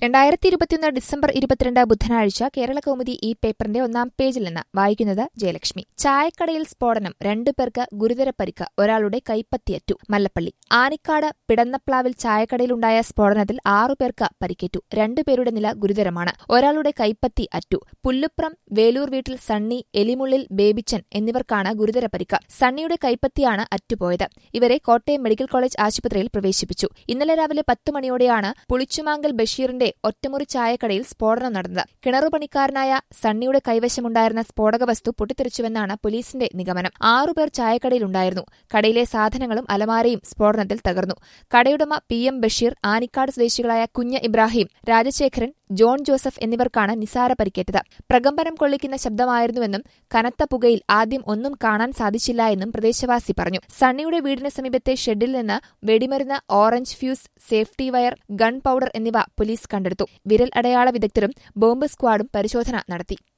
രണ്ടായിരത്തി ഇരുപത്തിയൊന്ന് ഡിസംബർ ഇരുപത്തിരണ്ട് ബുധനാഴ്ച കേരള കൗമുദി ഈ പേപ്പറിന്റെ ഒന്നാം പേജിൽ നിന്ന് വായിക്കുന്നത് ജയലക്ഷ്മി ചായക്കടയിൽ സ്ഫോടനം രണ്ടു പേർക്ക് ഗുരുതര പരിക്ക് ഒരാളുടെ കൈപ്പത്തിയറ്റു മല്ലപ്പള്ളി ആനിക്കാട് പിടന്നപ്ലാവിൽ ചായക്കടയിലുണ്ടായ സ്ഫോടനത്തിൽ ആറുപേർക്ക് പരിക്കേറ്റു രണ്ടുപേരുടെ നില ഗുരുതരമാണ് ഒരാളുടെ കൈപ്പത്തി അറ്റു പുല്ലുപ്രം വേലൂർ വീട്ടിൽ സണ്ണി എലിമുള്ളിൽ ബേബിച്ചൻ എന്നിവർക്കാണ് ഗുരുതര പരിക്ക് സണ്ണിയുടെ കൈപ്പത്തിയാണ് അറ്റുപോയത് ഇവരെ കോട്ടയം മെഡിക്കൽ കോളേജ് ആശുപത്രിയിൽ പ്രവേശിപ്പിച്ചു ഇന്നലെ രാവിലെ പത്ത് മണിയോടെയാണ് പുളിച്ചുമാങ്കൽ ബഷീറിന്റെ ഒറ്റമുറി ചായക്കടയിൽ സ്ഫോടനം നടന്നത് കിണറുപണിക്കാരനായ സണ്ണിയുടെ കൈവശമുണ്ടായിരുന്ന സ്ഫോടക വസ്തു പൊട്ടിത്തെറിച്ചുവെന്നാണ് പോലീസിന്റെ നിഗമനം ആറുപേർ ചായക്കടയിലുണ്ടായിരുന്നു കടയിലെ സാധനങ്ങളും അലമാരയും സ്ഫോടനത്തിൽ തകർന്നു കടയുടമ പി എം ബഷീർ ആനിക്കാട് സ്വദേശികളായ കുഞ്ഞ് ഇബ്രാഹിം രാജശേഖരൻ ജോൺ ജോസഫ് എന്നിവർക്കാണ് നിസാര പരിക്കേറ്റത് പ്രകമ്പനം കൊള്ളിക്കുന്ന ശബ്ദമായിരുന്നുവെന്നും കനത്ത പുകയിൽ ആദ്യം ഒന്നും കാണാൻ സാധിച്ചില്ല എന്നും പ്രദേശവാസി പറഞ്ഞു സണ്ണിയുടെ വീടിന് സമീപത്തെ ഷെഡിൽ നിന്ന് വെടിമരുന്ന് orange fuse safety wire gun powder എന്നിവ പോലീസ് കണ്ടെടുത്തു വിരൽ അടയാള വിദഗ്ധരും ബോംബ് സ്ക്വാഡും പരിശോധന നടത്തി